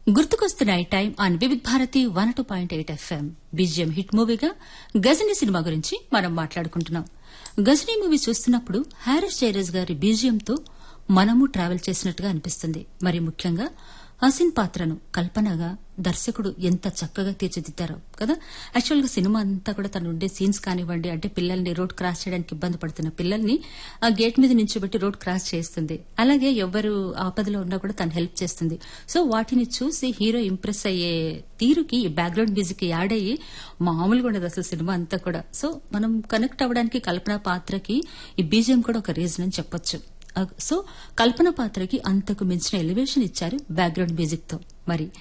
గుర్తుకొస్తున్నాయి time on Vividh Bharati one two point eight FM BGM hit మూవీగా Ghajini cinema గురించి మనం మాట్లాడుకుంటున్నాం గజనీ మూవీ చూస్తున్నప్పుడు హారిస్ జైరస్ గారి బీజిఎంతో మనము ట్రావెల్ చేసినట్టుగా అనిపిస్తుంది మరి ముఖ్యంగా హసిన్ పాత్రను కల్పనగా దర్శకుడు ఎంత చక్కగా తీర్చిదిద్దారో కదా యాక్చువల్ గా సినిమా అంతా కూడా తను ఉండే సీన్స్ కానివ్వండి అంటే పిల్లల్ని రోడ్ క్రాస్ చేయడానికి ఇబ్బంది పడుతున్న పిల్లల్ని ఆ గేట్ మీద నుంచోబెట్టి రోడ్ క్రాస్ చేస్తుంది అలాగే ఎవరు ఆపదలో ఉన్నా కూడా తను హెల్ప్ చేస్తుంది సో వాటిని చూసి హీరో ఇంప్రెస్ అయ్యే తీరుకి ఈ బ్యాక్గ్రౌండ్ మ్యూజిక్ యాడ్ అయ్యి మామూలుగా ఉండదు అసలు సినిమా అంతా కూడా సో మనం కనెక్ట్ అవ్వడానికి కల్పన పాత్రకి ఈ బీజియం కూడా ఒక రీజన్ అని చెప్పొచ్చు సో కల్పన పాత్రకి అంతకు మించిన ఎలివేషన్ ఇచ్చారు బ్యాక్గ్రౌండ్ మ్యూజిక్ తో మరి